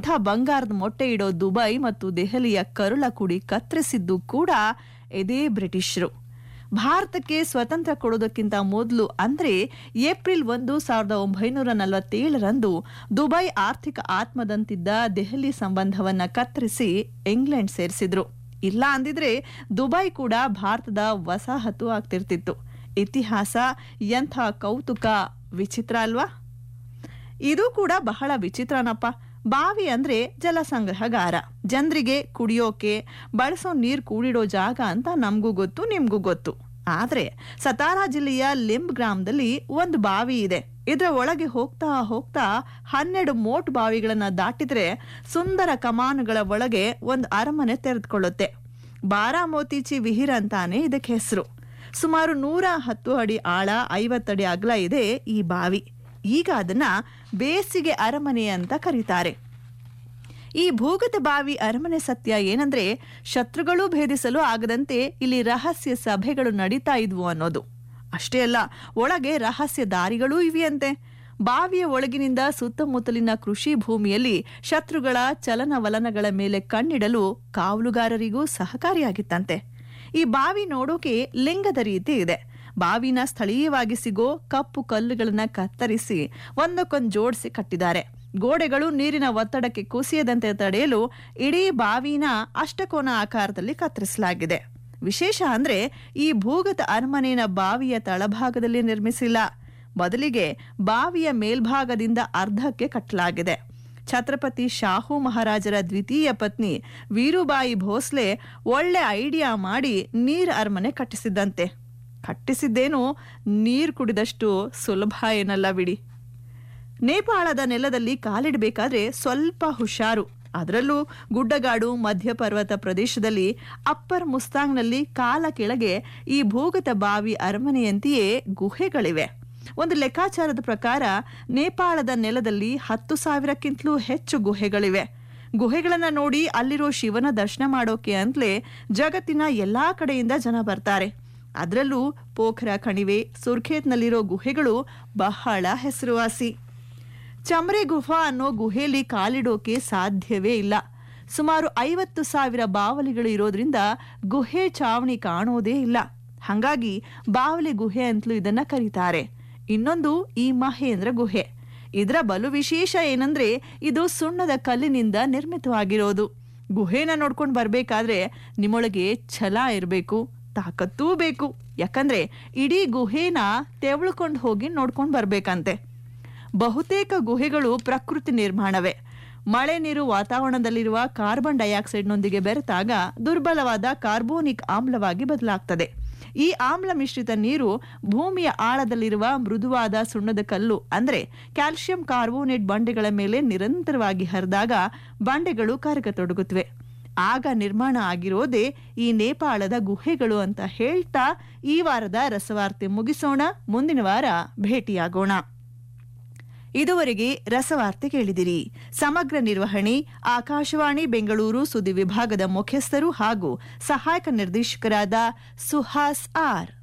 ಎಂಥ ಬಂಗಾರದ ಮೊಟ್ಟೆ ಇಡೋ ದುಬೈ ಮತ್ತು ದೆಹಲಿಯ ಕರುಳ ಕುಡಿ ಕತ್ತರಿಸಿದ್ದು ಕೂಡ ಇದೇ ಬ್ರಿಟಿಷರು ಭಾರತಕ್ಕೆ ಸ್ವತಂತ್ರ ಕೊಡೋದಕ್ಕಿಂತ ಮೊದಲು ಅಂದ್ರೆ ಏಪ್ರಿಲ್ ಒಂದು ಸಾವಿರದ ಒಂಬೈನೂರ ನಲವತ್ತೇಳರಂದು ದುಬೈ ಆರ್ಥಿಕ ಆತ್ಮದಂತಿದ್ದ ದೆಹಲಿ ಸಂಬಂಧವನ್ನ ಕತ್ತರಿಸಿ ಇಂಗ್ಲೆಂಡ್ ಸೇರಿಸಿದ್ರು ಇಲ್ಲ ಅಂದಿದ್ರೆ ದುಬೈ ಕೂಡ ಭಾರತದ ವಸಾಹತು ಆಗ್ತಿರ್ತಿತ್ತು ಇತಿಹಾಸ ಎಂಥ ಕೌತುಕ ವಿಚಿತ್ರ ಅಲ್ವಾ ಇದು ಕೂಡ ಬಹಳ ವಿಚಿತ್ರನಪ್ಪ ಬಾವಿ ಅಂದ್ರೆ ಜಲಸಂಗ್ರಹಗಾರ ಜನರಿಗೆ ಕುಡಿಯೋಕೆ ಬಳಸೋ ನೀರ್ ಕೂಡಿಡೋ ಜಾಗ ಅಂತ ನಮಗೂ ಗೊತ್ತು ನಿಮ್ಗೂ ಗೊತ್ತು ಆದ್ರೆ ಸತಾರಾ ಜಿಲ್ಲೆಯ ಲಿಂಬ್ ಗ್ರಾಮದಲ್ಲಿ ಒಂದು ಬಾವಿ ಇದೆ ಇದರ ಒಳಗೆ ಹೋಗ್ತಾ ಹೋಗ್ತಾ ಹನ್ನೆರಡು ಮೋಟ್ ಬಾವಿಗಳನ್ನ ದಾಟಿದ್ರೆ ಸುಂದರ ಕಮಾನುಗಳ ಒಳಗೆ ಒಂದು ಅರಮನೆ ತೆರೆದುಕೊಳ್ಳುತ್ತೆ ಬಾರಾಮೋತಿಚಿ ವಿಹಿರ್ ಅಂತಾನೆ ಇದಕ್ಕೆ ಹೆಸರು ಸುಮಾರು ನೂರ ಹತ್ತು ಅಡಿ ಆಳ ಐವತ್ತಡಿ ಅಗಲ ಇದೆ ಈ ಬಾವಿ ಈಗ ಅದನ್ನ ಬೇಸಿಗೆ ಅರಮನೆ ಅಂತ ಕರೀತಾರೆ ಈ ಭೂಗತ ಬಾವಿ ಅರಮನೆ ಸತ್ಯ ಏನಂದ್ರೆ ಶತ್ರುಗಳು ಭೇದಿಸಲು ಆಗದಂತೆ ಇಲ್ಲಿ ರಹಸ್ಯ ಸಭೆಗಳು ನಡೀತಾ ಇದ್ವು ಅನ್ನೋದು ಅಷ್ಟೇ ಅಲ್ಲ ಒಳಗೆ ರಹಸ್ಯ ದಾರಿಗಳೂ ಇವೆಯಂತೆ ಬಾವಿಯ ಒಳಗಿನಿಂದ ಸುತ್ತಮುತ್ತಲಿನ ಕೃಷಿ ಭೂಮಿಯಲ್ಲಿ ಶತ್ರುಗಳ ಚಲನವಲನಗಳ ಮೇಲೆ ಕಣ್ಣಿಡಲು ಕಾವಲುಗಾರರಿಗೂ ಸಹಕಾರಿಯಾಗಿತ್ತಂತೆ ಈ ಬಾವಿ ನೋಡೋಕೆ ಲಿಂಗದ ರೀತಿ ಇದೆ ಬಾವಿನ ಸ್ಥಳೀಯವಾಗಿ ಸಿಗೋ ಕಪ್ಪು ಕಲ್ಲುಗಳನ್ನ ಕತ್ತರಿಸಿ ಒಂದಕ್ಕೊಂದು ಜೋಡಿಸಿ ಕಟ್ಟಿದ್ದಾರೆ ಗೋಡೆಗಳು ನೀರಿನ ಒತ್ತಡಕ್ಕೆ ಕುಸಿಯದಂತೆ ತಡೆಯಲು ಇಡೀ ಬಾವಿನ ಅಷ್ಟಕೋನ ಆಕಾರದಲ್ಲಿ ಕತ್ತರಿಸಲಾಗಿದೆ ವಿಶೇಷ ಅಂದ್ರೆ ಈ ಭೂಗತ ಅರಮನೆಯ ಬಾವಿಯ ತಳಭಾಗದಲ್ಲಿ ನಿರ್ಮಿಸಿಲ್ಲ ಬದಲಿಗೆ ಬಾವಿಯ ಮೇಲ್ಭಾಗದಿಂದ ಅರ್ಧಕ್ಕೆ ಕಟ್ಟಲಾಗಿದೆ ಛತ್ರಪತಿ ಶಾಹು ಮಹಾರಾಜರ ದ್ವಿತೀಯ ಪತ್ನಿ ವೀರುಬಾಯಿ ಭೋಸ್ಲೆ ಒಳ್ಳೆ ಐಡಿಯಾ ಮಾಡಿ ನೀರ್ ಅರಮನೆ ಕಟ್ಟಿಸಿದ್ದಂತೆ ಕಟ್ಟಿಸಿದ್ದೇನು ನೀರು ಕುಡಿದಷ್ಟು ಸುಲಭ ಏನಲ್ಲ ಬಿಡಿ ನೇಪಾಳದ ನೆಲದಲ್ಲಿ ಕಾಲಿಡಬೇಕಾದ್ರೆ ಸ್ವಲ್ಪ ಹುಷಾರು ಅದರಲ್ಲೂ ಗುಡ್ಡಗಾಡು ಮಧ್ಯಪರ್ವತ ಪ್ರದೇಶದಲ್ಲಿ ಅಪ್ಪರ್ ಮುಸ್ತಾಂಗ್ನಲ್ಲಿ ಕಾಲ ಕೆಳಗೆ ಈ ಭೂಗತ ಬಾವಿ ಅರಮನೆಯಂತೆಯೇ ಗುಹೆಗಳಿವೆ ಒಂದು ಲೆಕ್ಕಾಚಾರದ ಪ್ರಕಾರ ನೇಪಾಳದ ನೆಲದಲ್ಲಿ ಹತ್ತು ಸಾವಿರಕ್ಕಿಂತಲೂ ಹೆಚ್ಚು ಗುಹೆಗಳಿವೆ ಗುಹೆಗಳನ್ನ ನೋಡಿ ಅಲ್ಲಿರೋ ಶಿವನ ದರ್ಶನ ಮಾಡೋಕೆ ಅಂತಲೇ ಜಗತ್ತಿನ ಎಲ್ಲಾ ಕಡೆಯಿಂದ ಜನ ಬರ್ತಾರೆ ಅದರಲ್ಲೂ ಪೋಖರ ಕಣಿವೆ ಸುರ್ಖೇತ್ನಲ್ಲಿರೋ ಗುಹೆಗಳು ಬಹಳ ಹೆಸರುವಾಸಿ ಚಮರೆ ಗುಫಾ ಅನ್ನೋ ಗುಹೆಯಲ್ಲಿ ಕಾಲಿಡೋಕೆ ಸಾಧ್ಯವೇ ಇಲ್ಲ ಸುಮಾರು ಐವತ್ತು ಸಾವಿರ ಬಾವಲಿಗಳು ಇರೋದ್ರಿಂದ ಗುಹೆ ಚಾವಣಿ ಕಾಣೋದೇ ಇಲ್ಲ ಹಂಗಾಗಿ ಬಾವಲಿ ಗುಹೆ ಅಂತಲೂ ಇದನ್ನ ಕರೀತಾರೆ ಇನ್ನೊಂದು ಈ ಮಹೇಂದ್ರ ಗುಹೆ ಇದರ ಬಲು ವಿಶೇಷ ಏನಂದ್ರೆ ಇದು ಸುಣ್ಣದ ಕಲ್ಲಿನಿಂದ ನಿರ್ಮಿತವಾಗಿರೋದು ಗುಹೆನ ನೋಡ್ಕೊಂಡು ಬರ್ಬೇಕಾದ್ರೆ ನಿಮ್ಮೊಳಗೆ ಛಲ ಇರಬೇಕು ತಾಕತ್ತೂ ಬೇಕು ಯಾಕಂದ್ರೆ ಇಡೀ ಗುಹೆನ ತೆವಳ್ಕೊಂಡು ಹೋಗಿ ನೋಡ್ಕೊಂಡು ಬರ್ಬೇಕಂತೆ ಬಹುತೇಕ ಗುಹೆಗಳು ಪ್ರಕೃತಿ ನಿರ್ಮಾಣವೇ ಮಳೆ ನೀರು ವಾತಾವರಣದಲ್ಲಿರುವ ಕಾರ್ಬನ್ ಡೈಆಕ್ಸೈಡ್ನೊಂದಿಗೆ ಬೆರೆತಾಗ ದುರ್ಬಲವಾದ ಕಾರ್ಬೋನಿಕ್ ಆಮ್ಲವಾಗಿ ಬದಲಾಗ್ತದೆ ಈ ಆಮ್ಲ ಮಿಶ್ರಿತ ನೀರು ಭೂಮಿಯ ಆಳದಲ್ಲಿರುವ ಮೃದುವಾದ ಸುಣ್ಣದ ಕಲ್ಲು ಅಂದ್ರೆ ಕ್ಯಾಲ್ಸಿಯಂ ಕಾರ್ಬೋನೇಟ್ ಬಂಡೆಗಳ ಮೇಲೆ ನಿರಂತರವಾಗಿ ಹರಿದಾಗ ಬಂಡೆಗಳು ಕರಗತೊಡಗುತ್ತವೆ ಆಗ ನಿರ್ಮಾಣ ಆಗಿರೋದೇ ಈ ನೇಪಾಳದ ಗುಹೆಗಳು ಅಂತ ಹೇಳ್ತಾ ಈ ವಾರದ ರಸವಾರ್ತೆ ಮುಗಿಸೋಣ ಮುಂದಿನ ವಾರ ಭೇಟಿಯಾಗೋಣ ಇದುವರೆಗೆ ರಸವಾರ್ತೆ ಕೇಳಿದಿರಿ ಸಮಗ್ರ ನಿರ್ವಹಣೆ ಆಕಾಶವಾಣಿ ಬೆಂಗಳೂರು ಸುದ್ದಿ ವಿಭಾಗದ ಮುಖ್ಯಸ್ಥರು ಹಾಗೂ ಸಹಾಯಕ ನಿರ್ದೇಶಕರಾದ ಸುಹಾಸ್ ಆರ್